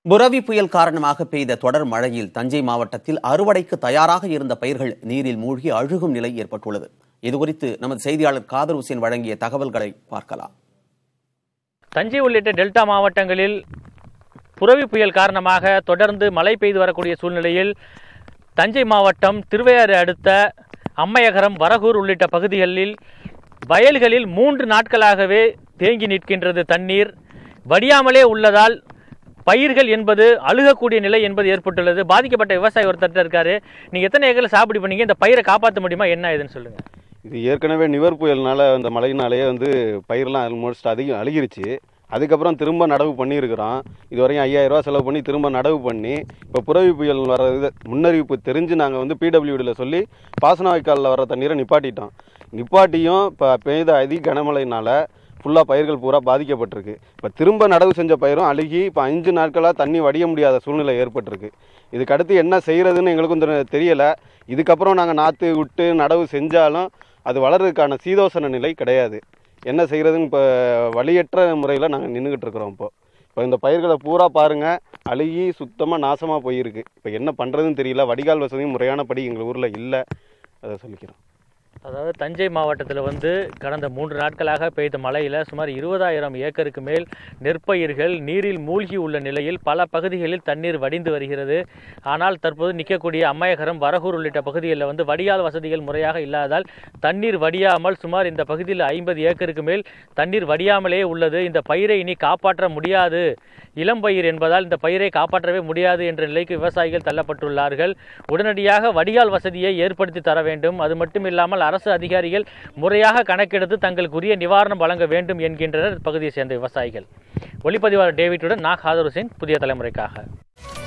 புரவி புயல் காரணமாக பெய்த தொடர் மழையில் தஞ்சை மாவட்டத்தில் அறுவடைக்கு தயாராக இருந்த பயிர்கள் நீரில் மூழ்கி அழுகும் நிலை ஏற்பட்டுள்ளது இதுகுறித்து நமது செய்தியாளர் காதர் ஹுசேன் வழங்கிய தகவல்களை பார்க்கலாம் தஞ்சை உள்ளிட்ட டெல்டா மாவட்டங்களில் புரவி புயல் காரணமாக தொடர்ந்து மழை பெய்து வரக்கூடிய சூழ்நிலையில் தஞ்சை மாவட்டம் திருவையாறு அடுத்த அம்மையகரம் வரகூர் உள்ளிட்ட பகுதிகளில் வயல்களில் மூன்று நாட்களாகவே தேங்கி நிற்கின்றது தண்ணீர் வடியாமலே உள்ளதால் பயிர்கள் என்பது அழுகக்கூடிய நிலை என்பது ஏற்பட்டுள்ளது பாதிக்கப்பட்ட விவசாயி ஒருத்தர் இருக்காரு நீங்க எத்தனை ஏக்கர்ல சாப்பிடி பண்ணீங்க இந்த பயிரை காப்பாற்ற முடியுமா என்ன ஏதுன்னு சொல்லுங்க இது ஏற்கனவே நிவர் புயல்னால அந்த மழையினாலேயே வந்து பயிரெலாம் ஆல்மோஸ்ட் அதிகம் அழுகிருச்சு அதுக்கப்புறம் திரும்ப நடவு பண்ணியிருக்கிறோம் இது வரையும் ஐயாயிரம் ரூபா செலவு பண்ணி திரும்ப நடவு பண்ணி இப்போ புரவி புயல் வர இது முன்னறிவிப்பு தெரிஞ்சு நாங்கள் வந்து பிடபிள்யூடியில் சொல்லி பாசன வாய்க்காலில் வர தண்ணீரை நிப்பாட்டிட்டோம் நிப்பாட்டியும் இப்போ பெய்த அதி கனமழையினால ஃபுல்லாக பயிர்கள் பூரா பாதிக்கப்பட்டிருக்கு இப்போ திரும்ப நடவு செஞ்ச பயிரும் அழுகி இப்போ அஞ்சு நாட்களாக தண்ணி வடிய முடியாத சூழ்நிலை ஏற்பட்டிருக்கு இதுக்கு அடுத்து என்ன செய்கிறதுன்னு எங்களுக்கும் தெரி- தெரியலை இதுக்கப்புறம் நாங்கள் நாற்று விட்டு நடவு செஞ்சாலும் அது வளர்றதுக்கான சீதோசன நிலை கிடையாது என்ன செய்கிறதுன்னு இப்போ வழியற்ற முறையில் நாங்கள் நின்றுக்கிட்டு இருக்கிறோம் இப்போ இப்போ இந்த பயிர்களை பூரா பாருங்கள் அழுகி சுத்தமாக நாசமாக போயிருக்கு இப்போ என்ன பண்ணுறதுன்னு தெரியல வடிகால் வசதியும் முறையானபடி எங்கள் ஊரில் இல்லை அதை சொல்லிக்கிறோம் அதாவது தஞ்சை மாவட்டத்தில் வந்து கடந்த மூன்று நாட்களாக பெய்த மழையில் சுமார் இருபதாயிரம் ஏக்கருக்கு மேல் நெற்பயிர்கள் நீரில் மூழ்கி உள்ள நிலையில் பல பகுதிகளில் தண்ணீர் வடிந்து வருகிறது ஆனால் தற்போது நிற்கக்கூடிய அம்மையகரம் வரகூர் உள்ளிட்ட பகுதிகளில் வந்து வடிகால் வசதிகள் முறையாக இல்லாததால் தண்ணீர் வடியாமல் சுமார் இந்த பகுதியில் ஐம்பது ஏக்கருக்கு மேல் தண்ணீர் வடியாமலே உள்ளது இந்த பயிரை இனி காப்பாற்ற முடியாது இளம் பயிர் என்பதால் இந்த பயிரை காப்பாற்றவே முடியாது என்ற நிலைக்கு விவசாயிகள் தள்ளப்பட்டுள்ளார்கள் உடனடியாக வடிகால் வசதியை ஏற்படுத்தி தர வேண்டும் அது மட்டும் இல்லாமல் அரசு அதிகாரிகள் முறையாக கணக்கெடுத்து தங்களுக்குரிய நிவாரணம் வழங்க வேண்டும் என்கின்றனர் பகுதியை சேர்ந்த விவசாயிகள் ஒளிப்பதிவாளர் டேவிட்டுடன் நான் ஹாதர் ஹுசேன் புதிய தலைமுறைக்காக